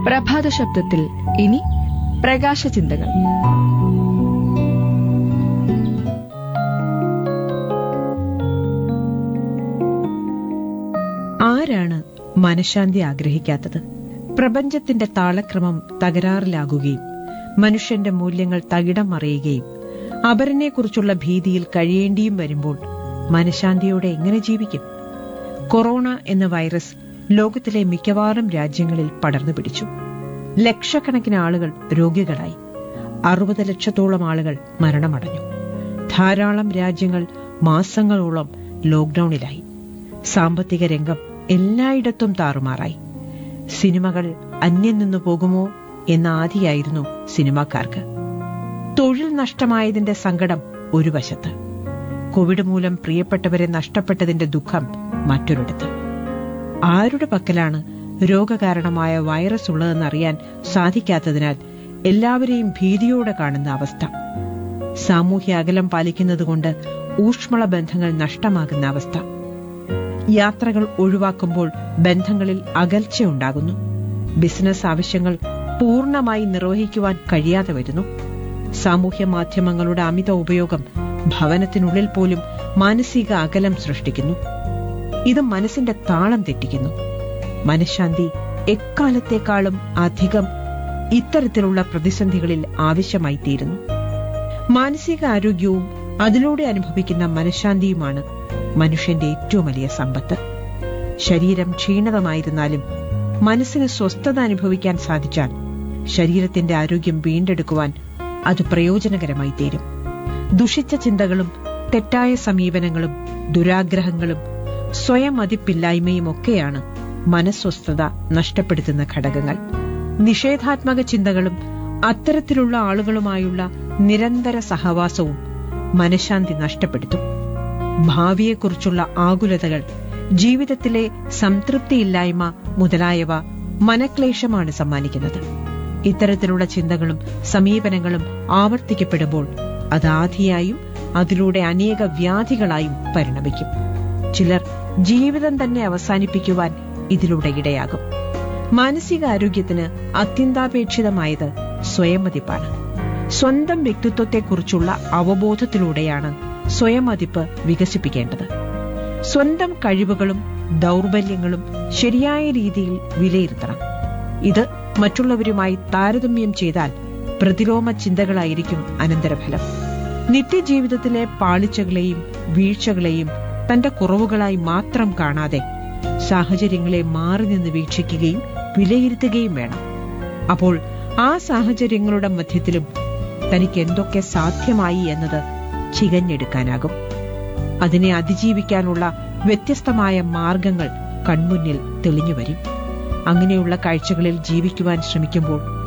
പ്രഭാത ശബ്ദത്തിൽ ഇനി പ്രകാശ ചിന്തകൾ ആരാണ് മനഃശാന്തി ആഗ്രഹിക്കാത്തത് പ്രപഞ്ചത്തിന്റെ താളക്രമം തകരാറിലാകുകയും മനുഷ്യന്റെ മൂല്യങ്ങൾ തകിടം മറിയുകയും അപരനെക്കുറിച്ചുള്ള ഭീതിയിൽ കഴിയേണ്ടിയും വരുമ്പോൾ മനഃശാന്തിയോടെ എങ്ങനെ ജീവിക്കും കൊറോണ എന്ന വൈറസ് ലോകത്തിലെ മിക്കവാറും രാജ്യങ്ങളിൽ പടർന്നു പിടിച്ചു ലക്ഷക്കണക്കിന് ആളുകൾ രോഗികളായി അറുപത് ലക്ഷത്തോളം ആളുകൾ മരണമടഞ്ഞു ധാരാളം രാജ്യങ്ങൾ മാസങ്ങളോളം ലോക്ഡൌണിലായി സാമ്പത്തിക രംഗം എല്ലായിടത്തും താറുമാറായി സിനിമകൾ അന്യം നിന്നു പോകുമോ എന്ന ആദിയായിരുന്നു സിനിമാക്കാർക്ക് തൊഴിൽ നഷ്ടമായതിന്റെ സങ്കടം ഒരു വശത്ത് കോവിഡ് മൂലം പ്രിയപ്പെട്ടവരെ നഷ്ടപ്പെട്ടതിന്റെ ദുഃഖം മറ്റൊരിടത്ത് ആരുടെ പക്കലാണ് രോഗകാരണമായ വൈറസ് ഉള്ളതെന്നറിയാൻ സാധിക്കാത്തതിനാൽ എല്ലാവരെയും ഭീതിയോടെ കാണുന്ന അവസ്ഥ സാമൂഹ്യ അകലം പാലിക്കുന്നതുകൊണ്ട് ഊഷ്മള ബന്ധങ്ങൾ നഷ്ടമാകുന്ന അവസ്ഥ യാത്രകൾ ഒഴിവാക്കുമ്പോൾ ബന്ധങ്ങളിൽ അകൽച്ചയുണ്ടാകുന്നു ബിസിനസ് ആവശ്യങ്ങൾ പൂർണ്ണമായി നിർവഹിക്കുവാൻ കഴിയാതെ വരുന്നു സാമൂഹ്യ മാധ്യമങ്ങളുടെ അമിത ഉപയോഗം ഭവനത്തിനുള്ളിൽ പോലും മാനസിക അകലം സൃഷ്ടിക്കുന്നു ഇത് മനസ്സിന്റെ താളം തെറ്റിക്കുന്നു മനഃശാന്തി എക്കാലത്തേക്കാളും അധികം ഇത്തരത്തിലുള്ള പ്രതിസന്ധികളിൽ ആവശ്യമായി തീരുന്നു മാനസിക ആരോഗ്യവും അതിലൂടെ അനുഭവിക്കുന്ന മനഃശാന്തിയുമാണ് മനുഷ്യന്റെ ഏറ്റവും വലിയ സമ്പത്ത് ശരീരം ക്ഷീണിതമായിരുന്നാലും മനസ്സിന് സ്വസ്ഥത അനുഭവിക്കാൻ സാധിച്ചാൽ ശരീരത്തിന്റെ ആരോഗ്യം വീണ്ടെടുക്കുവാൻ അത് പ്രയോജനകരമായി തീരും ദുഷിച്ച ചിന്തകളും തെറ്റായ സമീപനങ്ങളും ദുരാഗ്രഹങ്ങളും സ്വയം മതിപ്പില്ലായ്മയും ഒക്കെയാണ് മനസ്വസ്ഥത നഷ്ടപ്പെടുത്തുന്ന ഘടകങ്ങൾ നിഷേധാത്മക ചിന്തകളും അത്തരത്തിലുള്ള ആളുകളുമായുള്ള നിരന്തര സഹവാസവും മനഃശാന്തി നഷ്ടപ്പെടുത്തും ഭാവിയെക്കുറിച്ചുള്ള ആകുലതകൾ ജീവിതത്തിലെ സംതൃപ്തിയില്ലായ്മ മുതലായവ മനക്ലേശമാണ് സമ്മാനിക്കുന്നത് ഇത്തരത്തിലുള്ള ചിന്തകളും സമീപനങ്ങളും ആവർത്തിക്കപ്പെടുമ്പോൾ അത് ആധിയായും അതിലൂടെ അനേക വ്യാധികളായും പരിണമിക്കും ചിലർ ജീവിതം തന്നെ അവസാനിപ്പിക്കുവാൻ ഇതിലൂടെ ഇടയാകും മാനസികാരോഗ്യത്തിന് അത്യന്താപേക്ഷിതമായത് സ്വയം മതിപ്പാണ് സ്വന്തം വ്യക്തിത്വത്തെക്കുറിച്ചുള്ള അവബോധത്തിലൂടെയാണ് സ്വയം മതിപ്പ് വികസിപ്പിക്കേണ്ടത് സ്വന്തം കഴിവുകളും ദൗർബല്യങ്ങളും ശരിയായ രീതിയിൽ വിലയിരുത്തണം ഇത് മറ്റുള്ളവരുമായി താരതമ്യം ചെയ്താൽ പ്രതിലോമ ചിന്തകളായിരിക്കും അനന്തരഫലം നിത്യജീവിതത്തിലെ പാളിച്ചകളെയും വീഴ്ചകളെയും തന്റെ കുറവുകളായി മാത്രം കാണാതെ സാഹചര്യങ്ങളെ മാറി നിന്ന് വീക്ഷിക്കുകയും വിലയിരുത്തുകയും വേണം അപ്പോൾ ആ സാഹചര്യങ്ങളുടെ മധ്യത്തിലും തനിക്ക് എന്തൊക്കെ സാധ്യമായി എന്നത് ചികഞ്ഞെടുക്കാനാകും അതിനെ അതിജീവിക്കാനുള്ള വ്യത്യസ്തമായ മാർഗങ്ങൾ കൺമുന്നിൽ തെളിഞ്ഞുവരും അങ്ങനെയുള്ള കാഴ്ചകളിൽ ജീവിക്കുവാൻ ശ്രമിക്കുമ്പോൾ